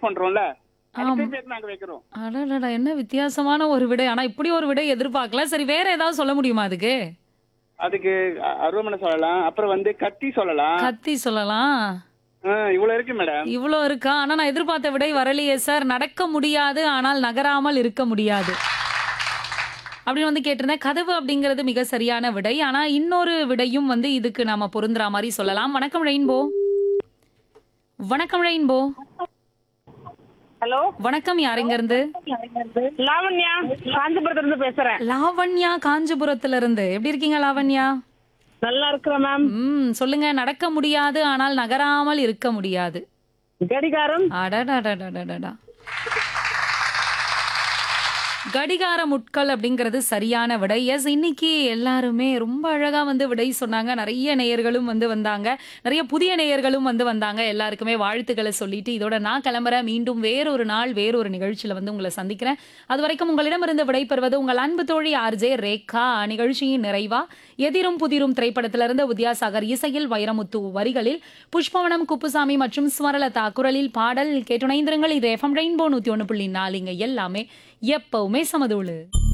பண்றோம்ல ஆம். அதுக்கு பேர் நாங்க வைக்கிறோம் அடடடா என்ன வித்தியாசமான ஒரு விடை ஆனா இப்படி ஒரு விடை எதிர்பார்க்கல சரி வேற ஏதாவது சொல்ல முடியுமா அதுக்கு அதுக்கு அ- அருவமனை சொல்லலாம் அப்புறம் வந்து கத்தி சொல்லலாம் கத்தி சொல்லலாம் ஆ, இவ்வளவு இருக்கு மேடம் இவ்வளோ இருக்கா ஆனா நான் எதிர்பார்த்த விடை வரலையே சார் நடக்க முடியாது ஆனால் நகராமல் இருக்க முடியாது அப்படின்னு வந்து கேட்டிருந்தேன் கதவு அப்படிங்கிறது மிக சரியான விடை ஆனா இன்னொரு விடையும் வந்து இதுக்கு நாம பொருந்துற மாதிரி சொல்லலாம் வணக்கம் ரெயின்போ வணக்கம் ரெயின்போ ஹலோ வணக்கம் யாருங்க இருந்து லாவண்யா காஞ்சிபுரத்துல இருந்து பேசுறேன் லாவண்யா காஞ்சிபுரத்துல இருந்து எப்படி இருக்கீங்க லாவண்யா நல்லா இருக்கிறேன் மேம் ம் சொல்லுங்க நடக்க முடியாது ஆனால் நகராமல் இருக்க முடியாது கடிகாரம் அடடடடடடடா கடிகார முட்கள் அப்படிங்கிறது சரியான விடை எஸ் இன்னைக்கு எல்லாருமே ரொம்ப அழகா வந்து விடை சொன்னாங்க நிறைய நேயர்களும் வந்து வந்தாங்க நிறைய புதிய நேயர்களும் வந்து வந்தாங்க எல்லாருக்குமே வாழ்த்துக்களை சொல்லிட்டு இதோட நான் கிளம்புறேன் மீண்டும் வேறொரு நாள் வேறொரு நிகழ்ச்சியில வந்து உங்களை சந்திக்கிறேன் அது வரைக்கும் உங்களிடமிருந்து விடைபெறுவது உங்கள் அன்பு தோழி ஆர்ஜே ரேகா நிகழ்ச்சியின் நிறைவா எதிரும் புதிரும் திரைப்படத்திலிருந்து வித்யாசாகர் இசையில் வைரமுத்து வரிகளில் புஷ்பவனம் குப்புசாமி மற்றும் ஸ்வரலதா குரலில் பாடல் கேட்டுணைந்திருங்கள் இது எஃப்எம் ரெயின்போ நூத்தி ஒன்று புள்ளி நாலுங்க எல்லாமே எப்பவுமே சமதூளு